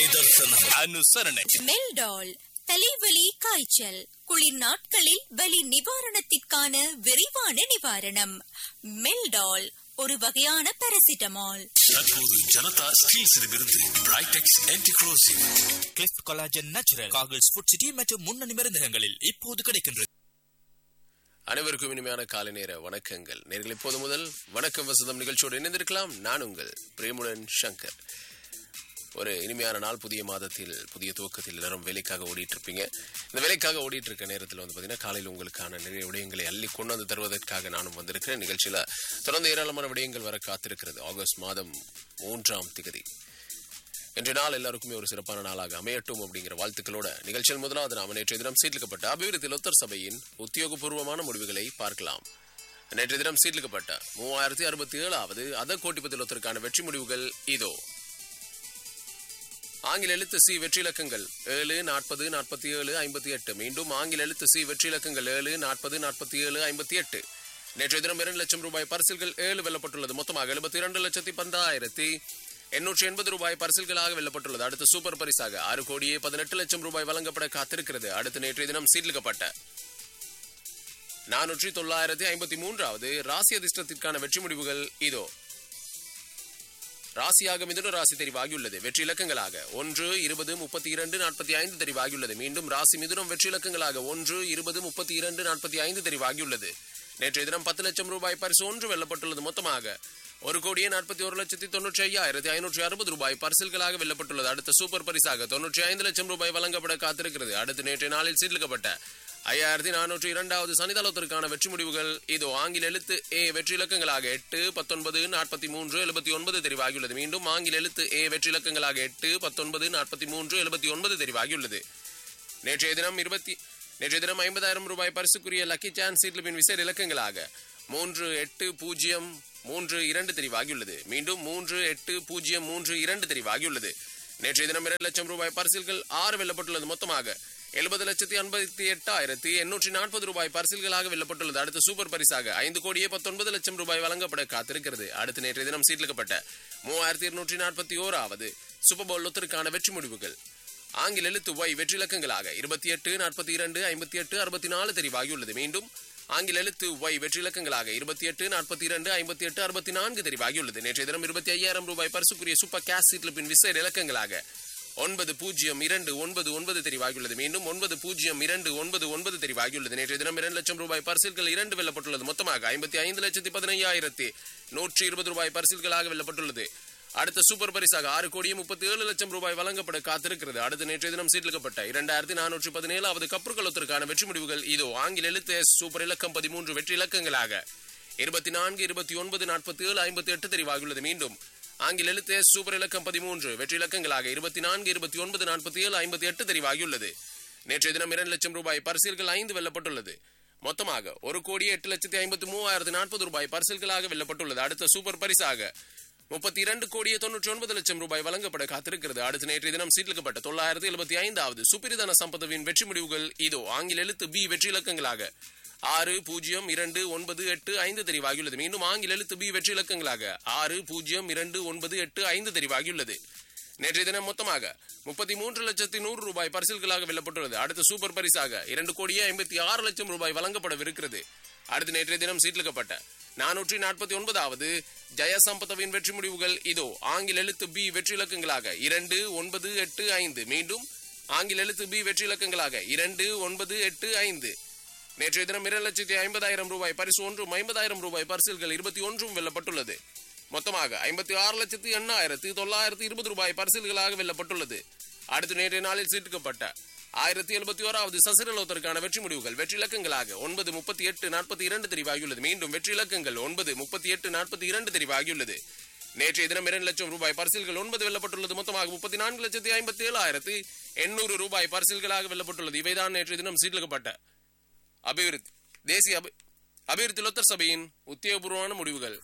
நிதர்சனம் அனுசரணை மெல்டால் தலைவலி காய்ச்சல் குளிர் நாட்களில் வலி நிவாரணத்திற்கான விரைவான நிவாரணம் மெல்டால் ஒரு வகையான பாராசிட்டமால் தற்போது ஜனதா ஸ்டீல்ஸிடமிருந்து பிரைடெக்ஸ் ஆன்டிக்ரோசிவ் கிளிஃப்ட் கொலாஜன் நேச்சுரல் காகிள்ஸ் ஃபுட் சிட்டி மற்றும் முன்னணி மருந்தகங்களில் இப்போது கிடைக்கின்றது அனைவருக்கும் இனிமையான காலை நேர வணக்கங்கள் நேர்கள் இப்போது முதல் வணக்கம் வசதம் நிகழ்ச்சியோடு இணைந்திருக்கலாம் நான் உங்கள் பிரேமுடன் சங்கர் ஒரு இனிமையான நாள் புதிய மாதத்தில் புதிய துவக்கத்தில் எல்லாரும் வேலைக்காக ஓடிட்டு இருப்பீங்க இந்த வேலைக்காக ஓடிட்டு இருக்க நேரத்தில் வந்து பார்த்தீங்கன்னா காலையில் உங்களுக்கான நிறைய விடயங்களை அள்ளி கொண்டு வந்து தருவதற்காக நானும் வந்திருக்கிறேன் நிகழ்ச்சியில் தொடர்ந்து ஏராளமான விடயங்கள் வர காத்திருக்கிறது ஆகஸ்ட் மாதம் மூன்றாம் திகதி இன்றைய நாள் எல்லாருக்குமே ஒரு சிறப்பான நாளாக அமையட்டும் அப்படிங்கிற வாழ்த்துக்களோட நிகழ்ச்சியில் முதலாவது நாம நேற்றைய தினம் சீர்லிக்கப்பட்ட அபிவிருத்தி லொத்தர் சபையின் உத்தியோகபூர்வமான முடிவுகளை பார்க்கலாம் நேற்றைய தினம் சீர்லிக்கப்பட்ட மூவாயிரத்தி அறுபத்தி ஏழாவது அத கோட்டிபதி லொத்தருக்கான வெற்றி முடிவுகள் இதோ ஆங்கில எழுத்து சி வெற்றி இலக்கங்கள் ஏழு நாற்பது நாற்பத்தி ஏழு ஐம்பத்தி எட்டு மீண்டும் ஆங்கில எழுத்து சி வெற்றி இலக்கங்கள் ஏழு நாற்பது நாற்பத்தி ஏழு ஐம்பத்தி எட்டு நேற்றைய தினம் இரண்டு லட்சம் ரூபாய் பரிசில்கள் ஏழு வெல்லப்பட்டுள்ளது மொத்தமாக எழுபத்தி இரண்டு லட்சத்தி பந்தாயிரத்தி எண்ணூற்றி எண்பது ரூபாய் பரிசில்களாக வெல்லப்பட்டுள்ளது அடுத்து சூப்பர் பரிசாக ஆறு கோடியே பதினெட்டு லட்சம் ரூபாய் வழங்கப்பட காத்திருக்கிறது அடுத்து நேற்றைய தினம் சீர்லிக்கப்பட்ட நானூற்றி தொள்ளாயிரத்தி ஐம்பத்தி மூன்றாவது ராசி அதிர்ஷ்டத்திற்கான வெற்றி முடிவுகள் இதோ ராசியாக மிதுன ராசி தெரிவாகியுள்ளது வெற்றி இலக்கங்களாக ஒன்று இருபது முப்பத்தி இரண்டு நாற்பத்தி ஐந்து தெரிவாகியுள்ளது மீண்டும் ராசி மிதுனம் வெற்றி இலக்கங்களாக ஒன்று இருபது முப்பத்தி இரண்டு நாற்பத்தி ஐந்து தெரிவாகியுள்ளது நேற்றைய தினம் பத்து லட்சம் ரூபாய் பரிசு ஒன்று வெல்லப்பட்டுள்ளது மொத்தமாக ஒரு கோடியே நாற்பத்தி ஒரு லட்சத்தி தொண்ணூற்றி ஐயாயிரத்தி ஐநூற்றி அறுபது ரூபாய் பரிசில்களாக வெல்லப்பட்டுள்ளது அடுத்த சூப்பர் பரிசாக தொன்னூற்றி ஐந்து லட்சம் ரூபாய் வழங்கப்பட காத்திருக்கிறது அடுத்து நேற்றைய நாளில் சீர்லிக்கப்பட்ட ஐயாயிரத்தி நானூற்றி இரண்டாவது சனிதளத்திற்கான வெற்றி முடிவுகள் இதோ ஆங்கில எழுத்து ஏ வெற்றி இலக்கங்களாக எட்டு பத்தொன்பது நாற்பத்தி மூன்று எழுபத்தி ஒன்பது தெரிவாகியுள்ளது மீண்டும் ஆங்கில எழுத்து ஏ வெற்றி இலக்கங்களாக எட்டு பத்தொன்பது நாற்பத்தி மூன்று எழுபத்தி ஒன்பது தெரிவாகியுள்ளது நேற்றைய தினம் இருபத்தி நேற்றைய தினம் ஐம்பதாயிரம் ரூபாய் பரிசுக்குரிய லக்கி சான்ஸ் சீட்லிப்பின் விசேட இலக்கங்களாக மூன்று எட்டு பூஜ்ஜியம் மூன்று இரண்டு தெரிவாகியுள்ளது மீண்டும் மூன்று எட்டு பூஜ்ஜியம் மூன்று இரண்டு தெரிவாகியுள்ளது நேற்றைய தினம் இரண்டு லட்சம் ரூபாய் பரிசில்கள் ஆறு வெல்லப்பட்டுள்ளது மொத்தமாக எழுபது லட்சத்தி ஐம்பத்தி எட்டாயிரத்தி எண்ணூற்றி நாற்பது ரூபாய் பரிசில்களாக வெல்லப்பட்டுள்ளது அடுத்த சூப்பர் பரிசாக ஐந்து கோடியே பத்தொன்பது லட்சம் ரூபாய் வழங்கப்பட காத்திருக்கிறது அடுத்து நேற்றைய தினம் சீட்லிக்கப்பட்ட மூவாயிரத்தி இருநூற்றி நாற்பத்தி ஓராவது சூப்பர் பவுல் லொத்தருக்கான வெற்றி முடிவுகள் ஆங்கில எழுத்து ஒய் வெற்றி இலக்கங்களாக இருபத்தி எட்டு நாற்பத்தி இரண்டு ஐம்பத்தி எட்டு அறுபத்தி நாலு தெரிவாகியுள்ளது மீண்டும் ஆங்கில எழுத்து ஒய் வெற்றி இலக்கங்களாக இருபத்தி எட்டு நாற்பத்தி இரண்டு ஐம்பத்தி எட்டு அறுபத்தி நான்கு தெரிவாகியுள்ளது நேற்றைய தினம் இருபத்தி ஐயாயிரம் ரூபாய் பரிசுக்குரிய சூப்பர் கேஸ் சீட்லிப்பின் விசேட இலக்கங்களாக ஒன்பது பூஜ்ஜியம் இரண்டு ஒன்பது ஒன்பது தெரிவாகியுள்ளது மீண்டும் ஒன்பது பூஜ்ஜியம் இரண்டு ஒன்பது ஒன்பது தெரிவாகியுள்ளது நேற்றைய தினம் இரண்டு லட்சம் ரூபாய் பரிசில்கள் இரண்டு வெல்லப்பட்டுள்ளது மொத்தமாக ஐம்பத்தி ஐந்து லட்சத்தி பதினையாயிரத்தி நூற்றி இருபது ரூபாய் பரிசில்களாக வெல்லப்பட்டுள்ளது அடுத்த சூப்பர் பரிசாக ஆறு கோடியே முப்பத்தி ஏழு லட்சம் ரூபாய் வழங்கப்பட காத்திருக்கிறது அடுத்த நேற்றைய தினம் சீட்லிக்கப்பட்ட இரண்டாயிரத்தி நானூற்றி பதினேழாவது கப்பற்களத்திற்கான வெற்றி முடிவுகள் இதோ ஆங்கில எழுத்து எஸ் சூப்பர் இலக்கம் பதிமூன்று வெற்றி இலக்கங்களாக இருபத்தி நான்கு இருபத்தி ஒன்பது நாற்பத்தி ஏழு ஐம்பத்தி எட்டு தெரிவாகியுள்ளது மீண்டும் ஆங்கில எழுத்து எஸ் சூப்பர் இலக்கம் பதிமூன்று வெற்றி இலக்கங்களாக இருபத்தி நான்கு இருபத்தி ஒன்பது நாற்பத்தி ஏழு ஐம்பத்தி எட்டு தெரிவாகியுள்ளது நேற்றைய தினம் இரண்டு லட்சம் ரூபாய் பரிசில்கள் ஐந்து வெல்லப்பட்டுள்ளது மொத்தமாக ஒரு கோடியே எட்டு லட்சத்தி ஐம்பத்தி மூவாயிரத்தி நாற்பது ரூபாய் பரிசில்களாக வெல்லப்பட்டுள்ளது அடுத்த சூப்பர் பரிசாக முப்பத்தி இரண்டு கோடியே தொன்னூற்றி ஒன்பது லட்சம் ரூபாய் வழங்கப்பட காத்திருக்கிறது அடுத்த நேற்றைய தினம் சீட்லிக்கப்பட்ட தொள்ளாயிரத்தி எழுபத்தி ஐந்தாவது சுப்பிரிதன சம்பதவின் வெற்றி முடிவுகள் இதோ ஆங்கில எழுத்து பி வெற்றி இலக்கங்களாக ஆறு பூஜ்ஜியம் இரண்டு ஒன்பது எட்டு ஐந்து தெரிவாகியுள்ளது மீண்டும் ஆங்கில எழுத்து பி வெற்றி இலக்கங்களாக ஆறு பூஜ்ஜியம் இரண்டு ஒன்பது எட்டு ஐந்து தெரிவாகியுள்ளது நேற்றைய தினம் மொத்தமாக முப்பத்தி மூன்று லட்சத்தி நூறு ரூபாய் பரிசில்களாக வெல்லப்பட்டுள்ளது அடுத்த சூப்பர் பரிசாக இரண்டு கோடியே ஐம்பத்தி ஆறு லட்சம் ரூபாய் வழங்கப்படவிருக்கிறது அடுத்து நேற்றைய தினம் சீட்லிக்கப்பட்ட நானூற்றி நாற்பத்தி ஒன்பதாவது ஜெயசம்பதவின் வெற்றி முடிவுகள் இதோ ஆங்கில எழுத்து பி வெற்றி இலக்கங்களாக இரண்டு ஒன்பது எட்டு ஐந்து மீண்டும் ஆங்கில எழுத்து பி வெற்றி இலக்கங்களாக இரண்டு ஒன்பது எட்டு ஐந்து நேற்றைய தினம் இரண்டு லட்சத்தி ஐம்பதாயிரம் ரூபாய் பரிசு ஒன்றும் ஐம்பதாயிரம் ரூபாய் பரிசில்கள் இருபத்தி ஒன்றும் வெல்லப்பட்டுள்ளது மொத்தமாக ஐம்பத்தி ஆறு லட்சத்தி எண்ணாயிரத்தி தொள்ளாயிரத்தி இருபது ரூபாய் பரிசில்களாக வெல்லப்பட்டுள்ளது அடுத்து நேற்றைய நாளில் சீட்டுக்கப்பட்ட ஆயிரத்தி எழுபத்தி ஓராவது சசிரலோத்தருக்கான வெற்றி முடிவுகள் வெற்றி இலக்கங்களாக ஒன்பது முப்பத்தி எட்டு நாற்பத்தி இரண்டு தெரிவாகியுள்ளது மீண்டும் வெற்றி இலக்கங்கள் ஒன்பது முப்பத்தி எட்டு நாற்பத்தி இரண்டு தெரிவாகியுள்ளது நேற்றைய தினம் இரண்டு லட்சம் ரூபாய் பரிசில்கள் ஒன்பது வெல்லப்பட்டுள்ளது மொத்தமாக முப்பத்தி நான்கு லட்சத்தி ஐம்பத்தி ஏழாயிரத்தி எண்ணூறு ரூபாய் பரிசில்களாக வெல்லப்பட்டுள்ளது இவைதான் நேற்றைய தினம் சீட்லிக்கப்பட்ட அபிவிருத்தி தேசிய அபி- அபிவிருத்தி லொத்தர் சபையின் உத்தியோகபூர்வமான முடிவுகள்